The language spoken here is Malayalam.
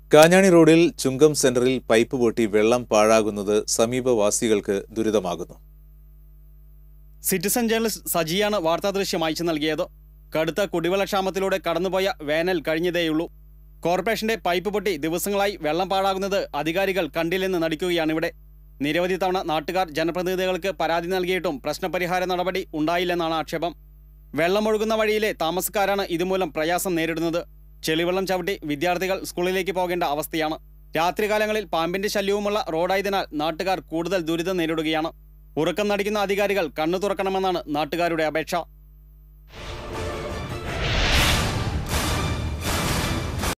കാഞ്ഞാണി റോഡിൽ ചുങ്കം സെന്ററിൽ പൈപ്പ് പൊട്ടി വെള്ളം പാഴാകുന്നത് സമീപവാസികൾക്ക് ദുരിതമാകുന്നു സിറ്റിസൺ ജേർണലിസ്റ്റ് സജിയാണ് വാർത്താ ദൃശ്യം അയച്ചു നൽകിയത് കടുത്ത കുടിവെള്ളക്ഷാമത്തിലൂടെ കടന്നുപോയ വേനൽ കഴിഞ്ഞതേയുള്ളൂ കോർപ്പറേഷന്റെ പൈപ്പ് പൊട്ടി ദിവസങ്ങളായി വെള്ളം പാഴാകുന്നത് അധികാരികൾ കണ്ടില്ലെന്ന് നടിക്കുകയാണിവിടെ നിരവധി തവണ നാട്ടുകാർ ജനപ്രതിനിധികൾക്ക് പരാതി നൽകിയിട്ടും പ്രശ്നപരിഹാര നടപടി ഉണ്ടായില്ലെന്നാണ് ആക്ഷേപം വെള്ളമൊഴുകുന്ന വഴിയിലെ താമസക്കാരാണ് ഇതുമൂലം പ്രയാസം നേരിടുന്നത് ചെളിവെള്ളം ചവിട്ടി വിദ്യാർത്ഥികൾ സ്കൂളിലേക്ക് പോകേണ്ട അവസ്ഥയാണ് രാത്രികാലങ്ങളിൽ പാമ്പിന്റെ ശല്യവുമുള്ള റോഡായതിനാൽ നാട്ടുകാർ കൂടുതൽ ദുരിതം നേരിടുകയാണ് ഉറക്കം നടിക്കുന്ന അധികാരികൾ കണ്ണു തുറക്കണമെന്നാണ് നാട്ടുകാരുടെ അപേക്ഷ